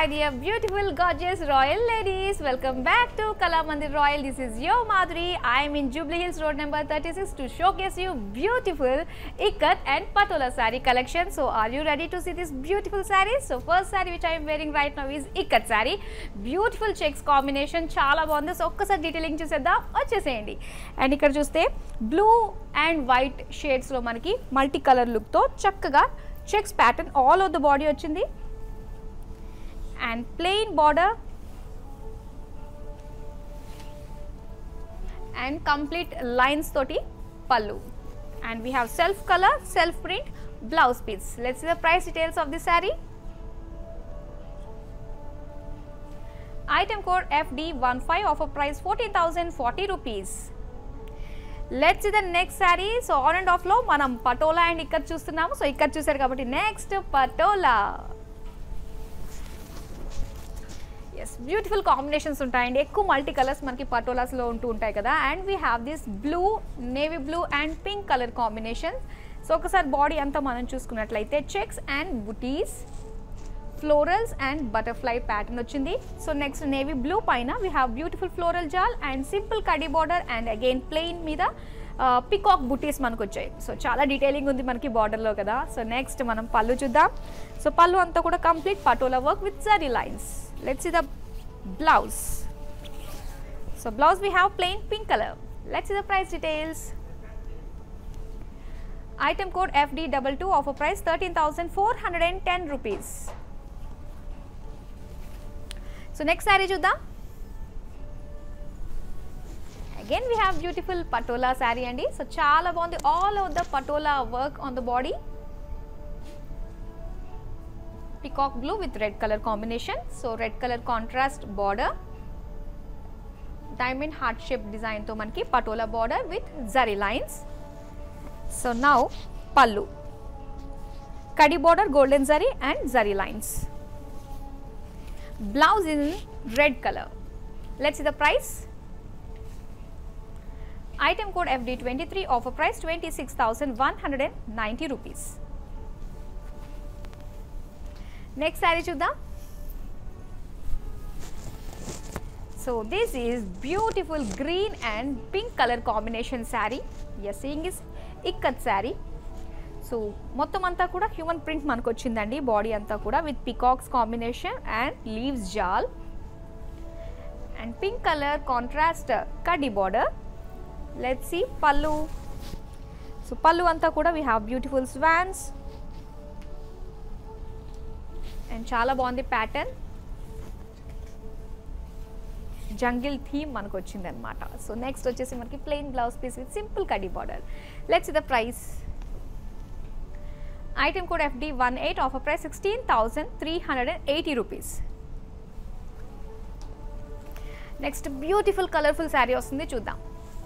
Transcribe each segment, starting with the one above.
my dear beautiful gorgeous royal ladies welcome back to kala mandir royal this is your madhuri i am in jubilee hills road number 36 to showcase you beautiful ikat and patola saree collection so are you ready to see this beautiful sarees so first saree which i am wearing right now is ikat saree beautiful checks combination చాలా బాగుంది so ఒక్కసారి detailing చూసేద్దాం వచ్చేసేయండి and ఇక్కడ చూస్తే blue and white షేడ్స్లో మనకి multi colour లుక్తో చక్కగా checks pattern all over the body వచ్చింది and plain border and complete lines toti pallu and we have self color self print blouse piece let's see the price details of this saree item code fd15 offer price 14040 rupees let's the next saree so on and ఆఫ్లో మనం patola and ఇక్కడ చూస్తున్నాము so ఇక్కడ చూసారు కాబట్టి next patola yes beautiful combinations ఉంటాయండి ఎక్కువ multi colours మనకి పటోలాస్లో ఉంటూ ఉంటాయి కదా and we have this blue navy blue and pink colour combination so ఒకసారి బాడీ అంతా మనం చూసుకున్నట్లయితే checks and butis florals and butterfly pattern వచ్చింది సో నెక్స్ట్ నేవీ బ్లూ పైన we have beautiful floral jaal and simple kadi border and again plain మీద peacock butis మనకు వచ్చాయి so చాలా డీటెయిలింగ్ ఉంది మనకి బార్డర్లో కదా సో నెక్స్ట్ మనం పళ్ళు చూద్దాం సో పళ్ళు అంతా కూడా complete patola work with zari lines let's see the blouse so blouse we have plain pink color let's see the price details item code fd22 offer price 13410 rupees so next saree చూద్దాం again we have beautiful patola saree అండి so చాలా బాగుంది all over the patola work on the body peacock blue with red color combination so red color contrast border diamond heart shaped design తో మనకి patola border with zari lines so now pallu kadi border golden zari and zari lines blouse in red color let's see the price item code fd23 offer price 26190 rupees next sari చూద్దాం so this is beautiful green and pink colour combination saree as seeing is ikat saree so మొత్తం అంతా కూడా human print మనకు వచ్చిందండి body అంతా కూడా with peacocks combination and leaves jaal and pink colour contrast kaddi border let see pallu so పళ్ళు అంతా కూడా we have beautiful swans and చాలా బాగుంది ప్యాటర్న్ జంగిల్ థీమ్ మనకు వచ్చింది అనమాట సో నెక్స్ట్ వచ్చేసి మనకి plain blouse piece with simple kadi border let's the price item code FD one eight offer price sixteen thousand three hundred and eighty rupees next beautiful colourful saree వస్తుంది చూద్దాం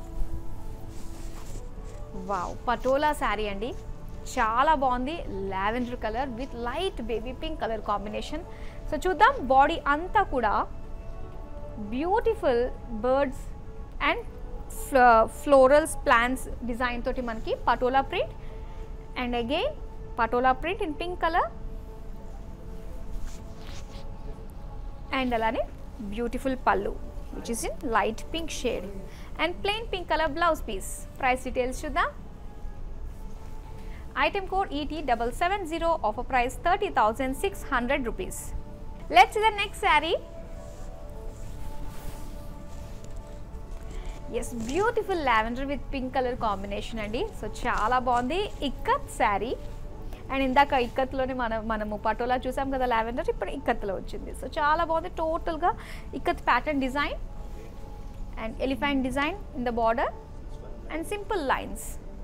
wow patola sari అండి చాలా బాగుంది lavender colour with light baby pink colour combination so చూద్దాం body అంతా కూడా beautiful birds and florals plants design తోటి మనకి patola print and again patola print in pink colour and అలానే beautiful pallu which is in light pink shade and plain pink colour blouse piece price details చూద్దాం item code ET770 offer price 30,600 rupees. Let's see the next saree. Yes beautiful lavender with pink colour combination అండి so చాలా బాగుంది ikat sari and ఇందాక ఇక్కత్లోనే మనం మనము పటోలా చూసాం కదా lavender ఇప్పుడు ఇక్కత్లో వచ్చింది సో చాలా బాగుంది టోటల్గా ikat pattern design and elephant design in the border and simple lines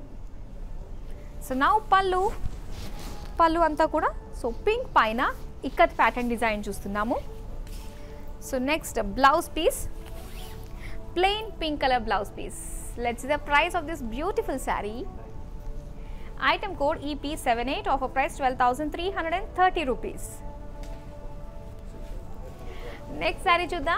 so now pallu పళ్ళు అంతా కూడా సో పింక్ పైన ఇక్కత్ ప్యాటర్న్ డిజైన్ చూస్తున్నాము so next blouse piece plain pink colour blouse piece let's the price of this beautiful saree item code EP seven eight offer price twelve thousand three hundred and thirty rupees next sari చూద్దాం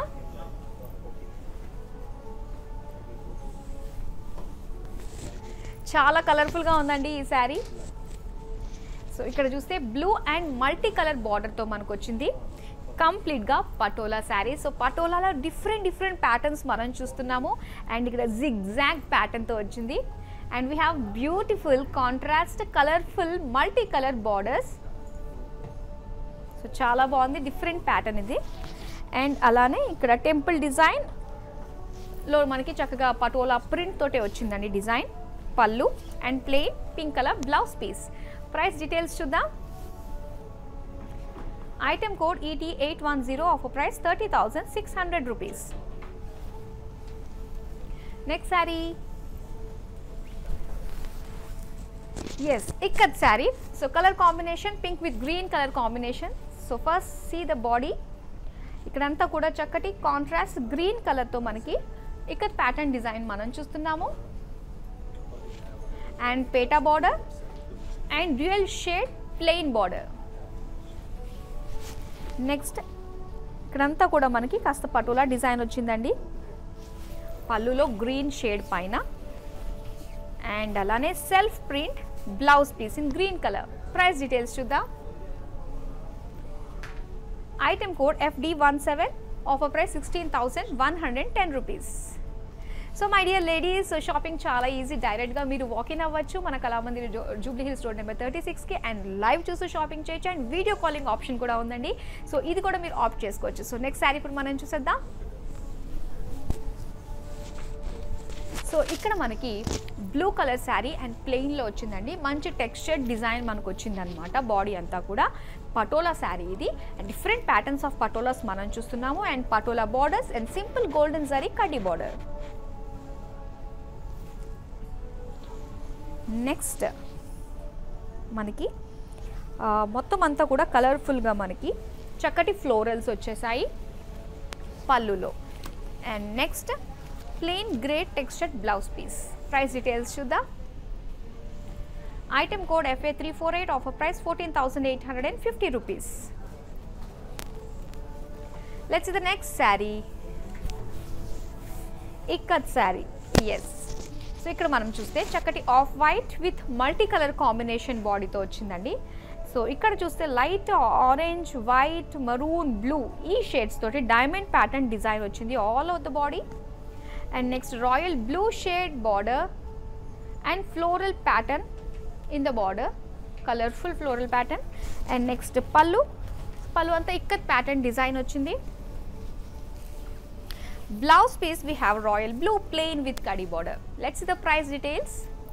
చాలా కలర్ఫుల్గా ఉందండి ఈ sari so ఇక్కడ చూస్తే blue and multi colour బార్డర్తో మనకు వచ్చింది కంప్లీట్గా పటోలా శారీ సో పటోలాలో డిఫరెంట్ డిఫరెంట్ ప్యాటర్న్స్ మనం చూస్తున్నాము అండ్ ఇక్కడ జిగ్ జాగ్ ప్యాటర్న్తో వచ్చింది and we have beautiful contrast colourful multi colour borders so చాలా బాగుంది డిఫరెంట్ ప్యాటర్న్ ఇది అండ్ అలానే ఇక్కడ టెంపుల్ డిజైన్ లో మనకి చక్కగా పటోలా ప్రింట్ తోటే వచ్చిందండి డిజైన్ పళ్ళు and plain pink colour blouse piece price details చూద్దాం item code ET eight one zero offer price thirty thousand six hundred rupees next saree yes ikat saree so colour combination pink with green colour combination so first see the body ఇక్కడంతా కూడా చక్కటి contrast green కలర్తో మనకి ikat pattern design మనం చూస్తున్నాము and పేటా border and dual shade plain border next ఇక్కడంతా కూడా మనకి కాస్త పటోలా డిజైన్ వచ్చిందండి పళ్ళులో గ్రీన్ షేడ్ పైన అండ్ అలానే self print blouse piece in green colour price details చూద్దాం item code FD one seven offer price sixteen thousand one hundred ten rupees so my dear ladies shopping చాలా easy డైరెక్ట్గా మీరు walk in అవ్వచ్చు మన Kalamandir Jubilee Hills road number thirty సిక్స్కి and live చూసి shopping చేయొచ్చు and video calling option కూడా ఉందండి సో ఇది కూడా మీరు ఆప్ట్ చేసుకోవచ్చు సో నెక్స్ట్ శారీ ఇప్పుడు మనం చూసేద్దాం సో ఇక్కడ మనకి బ్లూ కలర్ శారీ అండ్ ప్లెయిన్లో వచ్చిందండి మంచి టెక్స్చర్ డిజైన్ మనకు వచ్చిందనమాట బాడీ అంతా కూడా పటోలా శారీ ఇది and different patterns of patolas మనం చూస్తున్నాము and patola borders and simple golden zari kaddi border next మనకి ఆ, మొత్తం అంతా కూడా కలర్ఫుల్గా మనకి చక్కటి ఫ్లోరల్స్ వచ్చేసాయి పళ్ళులో and next plain grey textured blouse piece price details చూద్దాం item code FA three four eight offer price fourteen thousand eight hundred and fifty rupees let's the next saree ikat saree yes so ఇక్కడ మనం చూస్తే చక్కటి off white with multi colour combination బాడీతో వచ్చిందండి so ఇక్కడ చూస్తే light orange white maroon blue ఈ shades తోటి డైమండ్ ప్యాటర్న్ డిజైన్ వచ్చింది all over the body and next royal blue shade border and floral pattern in the border colourful floral pattern and next pallu పళ్ళు అంతా ikat pattern design వచ్చింది blouse piece we have royal blue plain with kadi border let's see the price details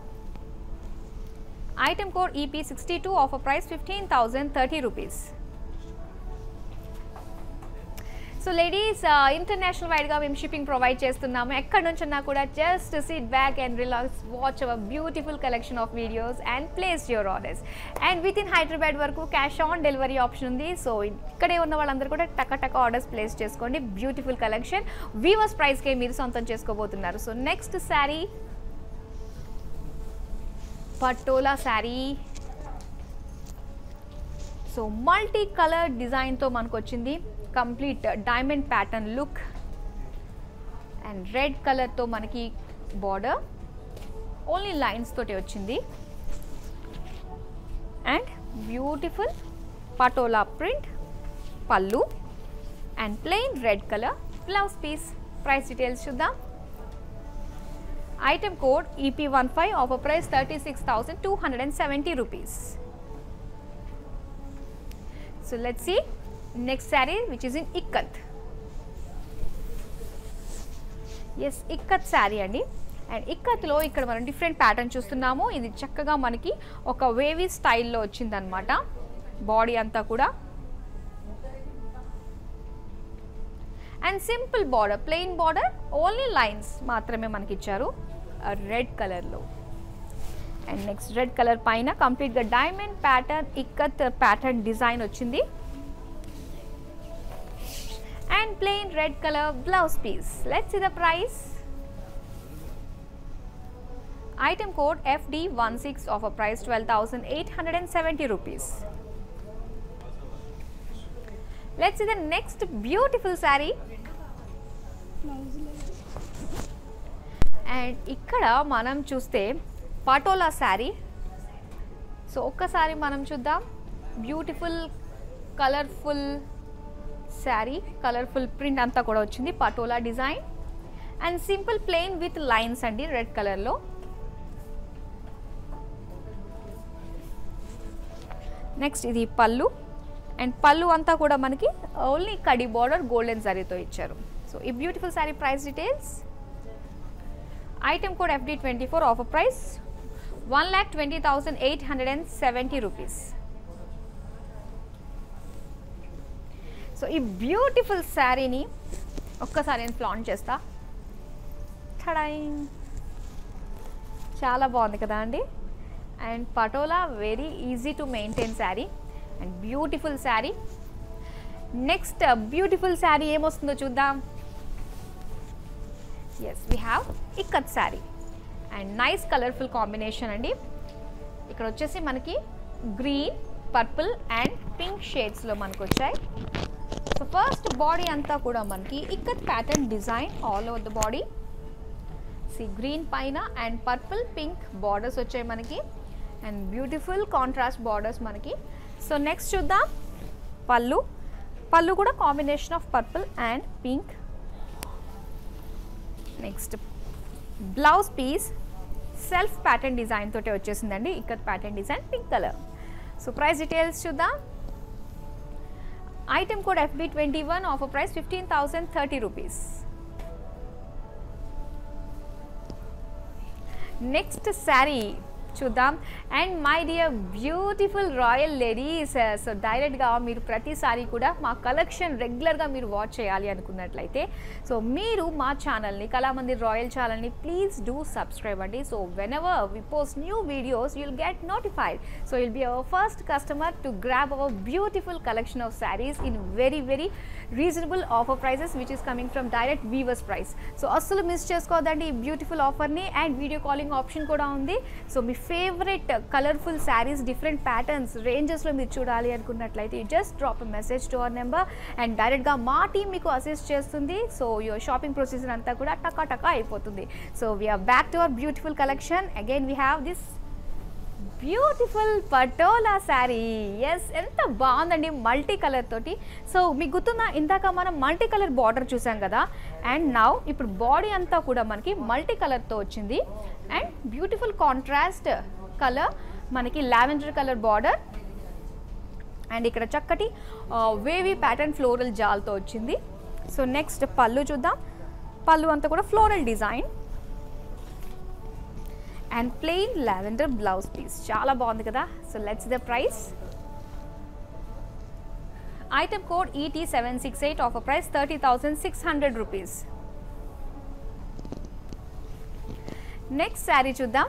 item code ep62 offer price 15030 rupees so ladies international వైడ్గా మేము shipping provide చేస్తున్నాము ఎక్కడి నుంచన్నా కూడా just sit back and relax watch our beautiful collection of videos and place your orders and with in Hyderabad వరకు cash on delivery option ఉంది so ఇక్కడే ఉన్న వాళ్ళందరూ కూడా టక టక ఆర్డర్స్ ప్లేస్ చేసుకోండి బ్యూటిఫుల్ కలెక్షన్ వీవర్స్ ప్రైస్కే మీరు సొంతం చేసుకోబోతున్నారు so next saree patola saree so multi colour డిజైన్తో మనకు వచ్చింది complete diamond pattern look and red కలర్తో మనకి బార్డర్ ఓన్లీ లైన్స్ తోటి వచ్చింది and beautiful patola print pallu and plain red colour blouse piece price details చూద్దాం item code EP one five offer price thirty six thousand two hundred and seventy rupees So let's see next saree which is in ikat yes ikat saree అండి and ఇక్కత్లో ఇక్కడ మనం different pattern చూస్తున్నాము ఇది చక్కగా మనకి ఒక wavy స్టైల్లో వచ్చిందనమాట బాడీ అంతా కూడా and simple border plain border only lines మాత్రమే మనకి ఇచ్చారు రెడ్ కలర్లో అండ్ నెక్స్ట్ రెడ్ కలర్ పైన కంప్లీట్గా diamond pattern ikat pattern design వచ్చింది and plain red colour blouse piece let's the price item code FD one six offer price twelve thousand eight hundred and seventy rupees let's the next beautiful sari and ఇక్కడ మనం చూస్తే patola saree so ఒక్కసారి మనం చూద్దాం beautiful colourful saree colourful print అంతా కూడా వచ్చింది patola design and simple plain with lines అండి రెడ్ కలర్లో నెక్స్ట్ ఇది పళ్ళు అండ్ పళ్ళు అంతా కూడా మనకి ఓన్లీ కడి బార్డర్ గోల్డెన్ జరీతో ఇచ్చారు సో ఈ beautiful saree price details item code FD twenty four offer price one lakh twenty thousand eight hundred and seventy rupees so ఈ బ్యూటిఫుల్ శారీని ఒక్కసారి నేను ఫ్లాంట్ చేస్తా ఠడాయ్ చాలా బాగుంది కదా అండి and patola very easy to maintain saree and beautiful saree next beautiful saree ఏమొస్తుందో చూద్దాం yes we have ikat sari and nice colourful combination అండి ఇక్కడ వచ్చేసి మనకి గ్రీన్ పర్పుల్ అండ్ పింక్ షేడ్స్లో మనకు వచ్చాయి సో ఫస్ట్ బాడీ అంతా కూడా మనకి ikat pattern design all over the body sea green పైన అండ్ పర్పుల్ పింక్ బార్డర్స్ వచ్చాయి మనకి అండ్ బ్యూటిఫుల్ కాంట్రాస్ట్ బార్డర్స్ మనకి సో నెక్స్ట్ చూద్దాం పళ్ళు పళ్ళు కూడా combination of purple and pink next blouse piece self pattern design తోటే వచ్చేసిందండి ikat pattern design pink colour so price details చూద్దాం item code FB twenty one offer price fifteen thousand thirty rupees next sari చూద్దాం and my dear beautiful royal ladies so డైరెక్ట్గా మీరు ప్రతిసారి కూడా మా collection రెగ్యులర్గా మీరు వాచ్ చేయాలి అనుకున్నట్లయితే సో మీరు మా ఛానల్ని కళామందిర్ రాయల్ ఛానల్ని ప్లీజ్ డూ సబ్స్క్రైబ్ అండి so whenever we post new videos you'll get notified so will be our first customer to grab our beautiful collection of sarees in very very reasonable offer prices which is coming from direct weavers price so అస్సలు miss చేసుకోవద్దండి ఈ బ్యూటిఫుల్ ఆఫర్ని and video calling option కూడా ఉంది so మీ favourite colourful sarees different patterns రేంజెస్లో మీరు చూడాలి అనుకున్నట్లయితే just drop a message to our number and డైరెక్ట్గా మా టీం మీకు అసిస్ట్ చేస్తుంది సో యువర్ షాపింగ్ ప్రొసీజర్ అంతా కూడా టకా టకా అయిపోతుంది so we're back to our beautiful collection again we have this beautiful patola sari yes ఎంత బాగుందండి మల్టీ కలర్ తోటి సో మీకు గుర్తుందా ఇందాక మనం మల్టీ కలర్ బార్డర్ చూసాం కదా అండ్ నౌ ఇప్పుడు బాడీ అంతా కూడా మనకి మల్టీ కలర్తో వచ్చింది అండ్ బ్యూటిఫుల్ కాంట్రాస్ట్ కలర్ మనకి లావెండర్ కలర్ బార్డర్ అండ్ ఇక్కడ చక్కటి వేవీ ప్యాటర్న్ ఫ్లోరల్ జాల్తో వచ్చింది సో నెక్స్ట్ పళ్ళు చూద్దాం పళ్ళు అంతా కూడా floral design and plain lavender blouse piece చాలా బాగుంది కదా so let's the price item code ET seven six eight offer price thirty thousand six hundred rupees next sari చూద్దాం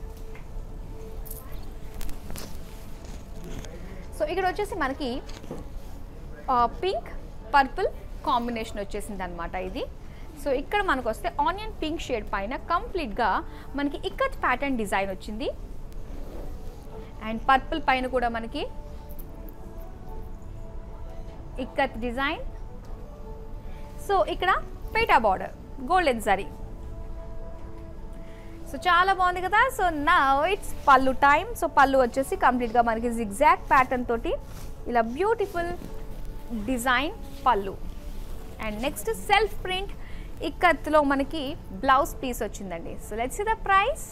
సో ఇక్కడ వచ్చేసి మనకి పింక్ పర్పుల్ కాంబినేషన్ వచ్చేసింది అనమాట ఇది సో ఇక్కడ మనకు వస్తే ఆనియన్ పింక్ షేడ్ పైన కంప్లీట్గా మనకి ఇక్కత్ ప్యాటర్న్ డిజైన్ వచ్చింది అండ్ పర్పుల్ పైన కూడా మనకి ఇక్కత్ డిజైన్ సో ఇక్కడ పేటా బార్డర్ గోల్డెన్ జరీ సో చాలా బాగుంది కదా సో నా ఇట్స్ పళ్ళు టైం సో పళ్ళు వచ్చేసి కంప్లీట్గా మనకి జిగ్జాక్ ప్యాటర్న్ తోటి ఇలా బ్యూటిఫుల్ డిజైన్ పళ్ళు అండ్ నెక్స్ట్ సెల్ఫ్ ప్రింట్ ఇక్కత్లో మనకి బ్లౌజ్ పీస్ వచ్చిందండి so let's the price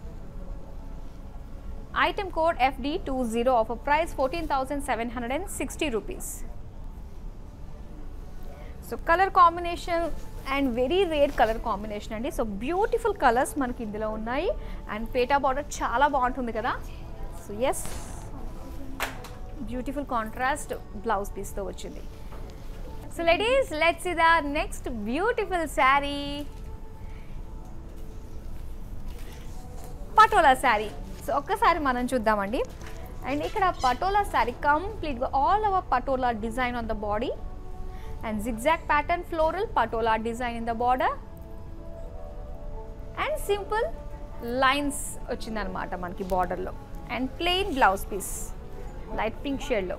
item code FD two zero off price fourteen thousand seven hundred and sixty rupees so colour combination and very rare colour combination అండి so beautiful colours మనకి ఇందులో ఉన్నాయి and పేటా border చాలా బాగుంటుంది కదా so yes beautiful contrast blouse పీస్తో వచ్చింది so ladies let's the next beautiful sari patola saree so ఒక్కసారి మనం చూద్దామండి అండ్ ఇక్కడ పటోలా శారీ కంప్లీట్గా all our patola design on the body and zigzag pattern floral patola design in the border and simple lines వచ్చిందనమాట మనకి బార్డర్లో and plain blouse piece light pink షేడ్లో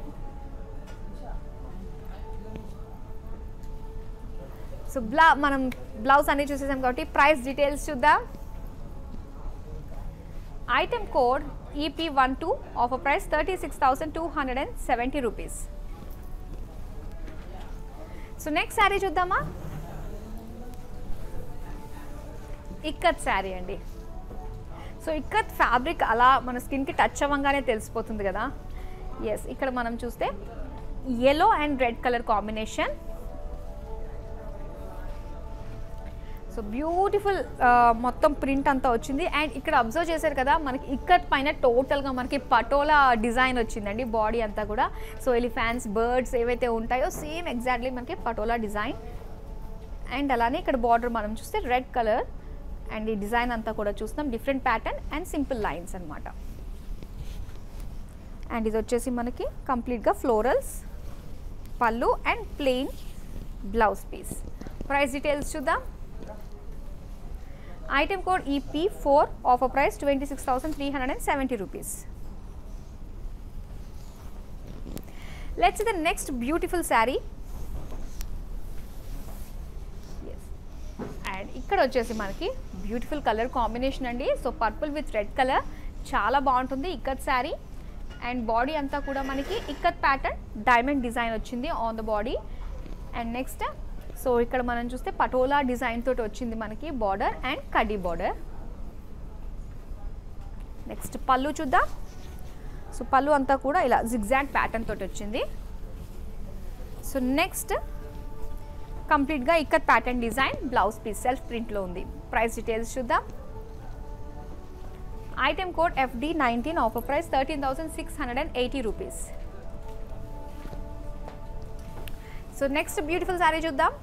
so బ్లా మనం బ్లౌజ్ అన్ని చూసేసాం కాబట్టి ప్రైస్ డీటెయిల్స్ చూద్దాం item code EP one two offer price thirty six thousand two hundred and seventy rupees so next sari చూద్దామా ఇక్కత్ శారీ అండి సో ఇక్కత్ ఫ్యాబ్రిక్ అలా మన స్కిన్కి టచ్ అవ్వగానే తెలిసిపోతుంది కదా ఎస్ ఇక్కడ మనం చూస్తే yellow and red colour combination so beautiful మొత్తం ప్రింట్ అంతా వచ్చింది అండ్ ఇక్కడ అబ్జర్వ్ చేశారు కదా మనకి ఇక్కత్ పైన టోటల్గా మనకి పటోలా డిజైన్ వచ్చిందండి బాడీ అంతా కూడా సో ఎలిఫాన్స్ బర్డ్స్ ఏవైతే ఉంటాయో సేమ్ ఎగ్జాక్ట్లీ మనకి పటోలా డిజైన్ అండ్ అలానే ఇక్కడ బార్డర్ మనం చూస్తే రెడ్ కలర్ అండ్ ఈ డిజైన్ అంతా కూడా చూస్తాం different pattern and simple lines అనమాట అండ్ ఇది వచ్చేసి మనకి కంప్లీట్గా ఫ్లోరల్స్ పళ్ళు and plain blouse piece price details చూద్దాం item code EP four offer price twenty six thousand three hundred and seventy rupees let's the next beautiful sari and ఇక్కడ వచ్చేసి మనకి బ్యూటిఫుల్ కలర్ కాంబినేషన్ అండి so purple with red colour చాలా బాగుంటుంది ikat sari and body అంతా కూడా మనకి ఇక్కత్ ప్యాటర్న్ డైమండ్ డిజైన్ వచ్చింది on the body and next so ఇక్కడ మనం చూస్తే పటోలా డిజైన్ తోటి వచ్చింది మనకి బార్డర్ అండ్ కడ్డీ బార్డర్ నెక్స్ట్ పళ్ళు చూద్దాం సో పళ్ళు అంతా కూడా ఇలా జిగ్జాగ్ ప్యాటర్న్ తోటి వచ్చింది సో నెక్స్ట్ కంప్లీట్గా ikat pattern design blouse piece self ప్రింట్లో ఉంది ప్రైస్ డీటెయిల్స్ చూద్దాం item code FD nineteen offer price thirteen thousand six hundred and eighty rupees so next beautiful sari చూద్దాం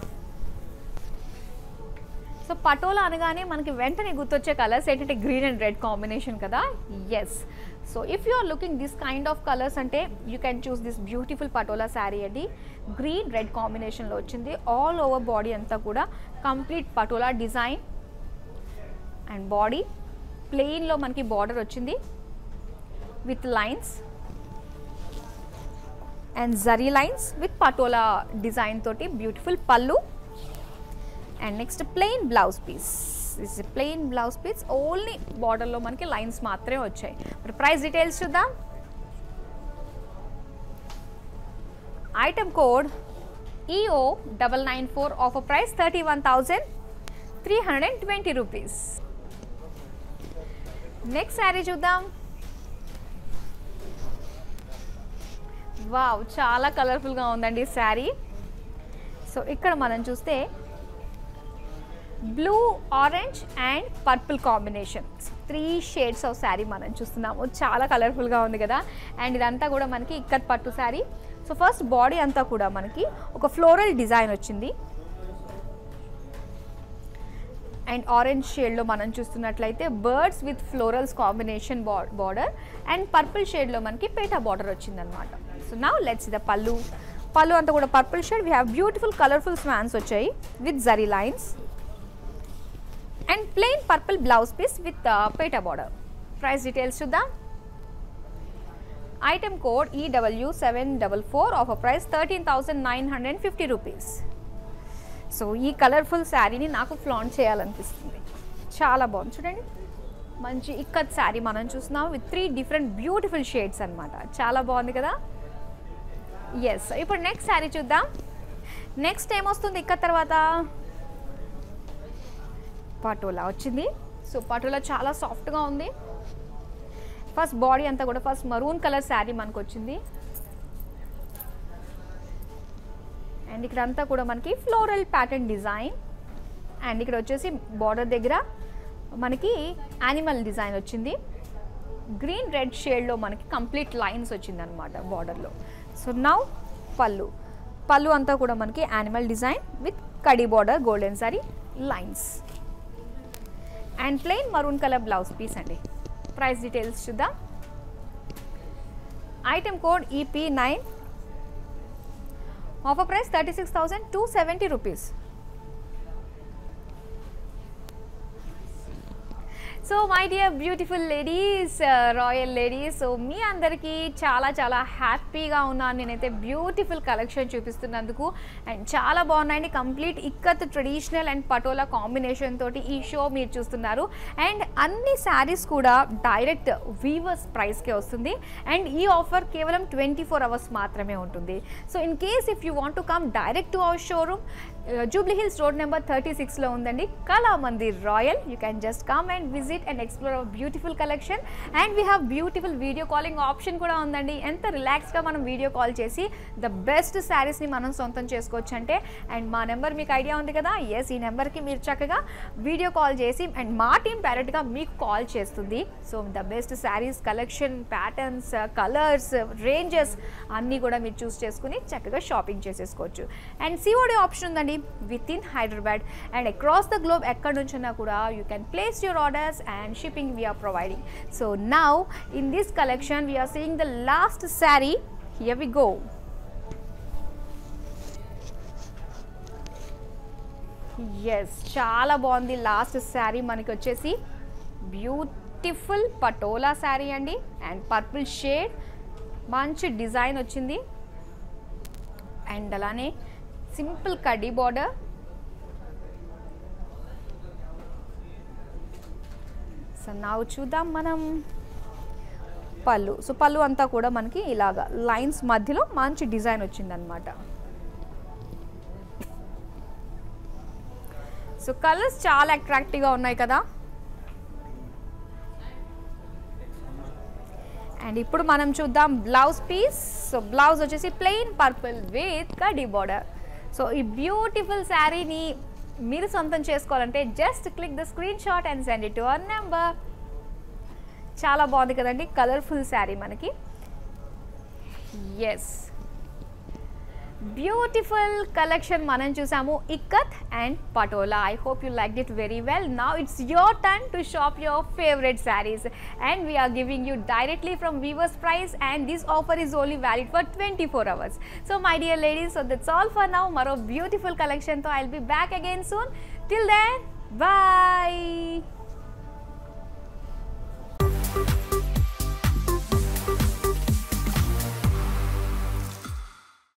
సో పటోలా అనగానే మనకి వెంటనే గుర్తొచ్చే కలర్స్ ఏంటంటే గ్రీన్ అండ్ రెడ్ కాంబినేషన్ కదా yes so if you are looking this kind of colours అంటే you can choose this beautiful patola sari అండి green red కాంబినేషన్లో వచ్చింది ఆల్ ఓవర్ బాడీ అంతా కూడా complete patola design and body ప్లెయిన్లో మనకి బార్డర్ వచ్చింది with lines and zari lines with patola design తోటి బ్యూటిఫుల్ పళ్ళు and next plain blouse piece is plain blouse piece only బార్డర్లో మనకి లైన్స్ మాత్రమే వచ్చాయి మరి ప్రైస్ డీటెయిల్స్ చూద్దాం item code EO double nine four offer price thirty one thousand three hundred and twenty rupees next sari చూద్దాం wow చాలా కలర్ఫుల్గా ఉందండి శారీ సో ఇక్కడ మనం చూస్తే blue orange and purple combination three shades of sari మనం చూస్తున్నాము చాలా కలర్ఫుల్గా ఉంది కదా అండ్ ఇదంతా కూడా మనకి ఇక్కత్ పట్టు శారీ సో ఫస్ట్ బాడీ అంతా కూడా మనకి ఒక ఫ్లోరల్ డిజైన్ వచ్చింది అండ్ ఆరెంజ్ షేడ్లో మనం చూస్తున్నట్లయితే birds with florals combination border and purple షేడ్లో మనకి పేటా బార్డర్ వచ్చిందనమాట సో నా లెట్స్ ద పళ్ళు పళ్ళు అంతా కూడా purple shade we have beautiful colourful swans వచ్చాయి with zari lines and plain purple blouse piece with పేటా బార్డర్ ప్రైస్ డీటెయిల్స్ చూద్దాం item code EW seven double four off price thirteen thousand nine hundred fifty rupees so ఈ colourful శారీని నాకు flaunt చేయాలనిపిస్తుంది చాలా బాగుంది చూడండి మంచి ఇక్కత్ శారీ మనం చూస్తున్నాం with three different beautiful shades అనమాట చాలా బాగుంది కదా ఎస్ ఇప్పుడు నెక్స్ట్ శారీ చూద్దాం నెక్స్ట్ ఏమొస్తుంది ఇక్కత్ తర్వాత పటోలా వచ్చింది సో పటోలా చాలా సాఫ్ట్గా ఉంది ఫస్ట్ బాడీ అంతా కూడా ఫస్ట్ మరూన్ కలర్ శారీ మనకు వచ్చింది అండ్ ఇక్కడ అంతా కూడా మనకి ఫ్లోరల్ ప్యాటర్న్ డిజైన్ అండ్ ఇక్కడ వచ్చేసి బార్డర్ దగ్గర మనకి యానిమల్ డిజైన్ వచ్చింది గ్రీన్ రెడ్ షేడ్లో మనకి కంప్లీట్ లైన్స్ వచ్చింది అనమాట బార్డర్లో సో నౌ పళ్ళు పళ్ళు అంతా కూడా మనకి యానిమల్ డిజైన్ విత్ కడీ బార్డర్ గోల్డెన్ సారీ lines and plain maroon colour blouse piece అండి ప్రైస్ డీటెయిల్స్ చూద్దాం item code EP nine offer price thirty six thousand two seventy rupees so my dear beautiful ladies royal ladies so మీ అందరికీ చాలా చాలా హ్యాపీగా ఉన్నాను నేనైతే బ్యూటిఫుల్ కలెక్షన్ చూపిస్తున్నందుకు అండ్ చాలా బాగున్నాయండి complete ikat traditional and patola combination తోటి ఈ షో మీరు చూస్తున్నారు అండ్ అన్ని శారీస్ కూడా డైరెక్ట్ వీవర్స్ ప్రైస్కే వస్తుంది అండ్ ఈ ఆఫర్ కేవలం ట్వంటీ ఫోర్ అవర్స్ మాత్రమే ఉంటుంది so in case if you want to come direct to our showroom Jubilee Hills road number thirty సిక్స్లో ఉందండి Kala Mandir Royal you can just come and visit and explore our beautiful collection and we have beautiful video calling option కూడా ఉందండి ఎంత రిలాక్స్గా మనం video call చేసి the best శారీస్ని మనం సొంతం చేసుకోవచ్చు అంటే అండ్ మా నెంబర్ మీకు ఐడియా ఉంది కదా ఎస్ ఈ నెంబర్కి మీరు చక్కగా వీడియో కాల్ చేసి అండ్ మా టీం డైరెక్ట్గా మీకు కాల్ చేస్తుంది so the best saris collection patterns colours ranges అన్నీ కూడా మీరు చూస్ చేసుకుని చక్కగా షాపింగ్ చేసేసుకోవచ్చు అండ్ సిఓడి ఆప్షన్ ఉందండి with in Hyderabad and across the globe ఎక్కడి నుంచున్నా కూడా you can place your orders and shipping we're providing so now in this collection we're seeing the last sari here we go yes చాలా బాగుంది last sari మనకి వచ్చేసి beautiful patola sari అండి and purple shade మంచి design వచ్చింది అండ్ అలానే సింపుల్ కడ్డీ బార్డర్ సో నా చూద్దాం మనం పళ్ళు సో పళ్ళు అంతా కూడా మనకి ఇలాగా లైన్స్ మధ్యలో మంచి డిజైన్ వచ్చిందనమాట సో కలర్స్ చాలా అట్రాక్టివ్గా ఉన్నాయి కదా అండ్ ఇప్పుడు మనం చూద్దాం బ్లౌజ్ పీస్ సో బ్లౌజ్ వచ్చేసి ప్లెయిన్ పర్పుల్ విత్ కడీ బార్డర్ సో ఈ బ్యూటిఫుల్ శారీని మీరు సొంతం చేసుకోవాలంటే just click the screenshot and send it to our number చాలా బాగుంది కదండి కలర్ఫుల్ శారీ మనకి ఎస్ బ్యూటిఫుల్ కలెక్షన్ మనం చూసాము ikat and patola I hope you like it very well now it's your turn to shop your favourite saris and we're giving you directly from weavers price and this offer is only valid for twenty four hours so my dear ladies so that's all for now మరో beautiful కలెక్షన్తో I'll be back again soon till then bye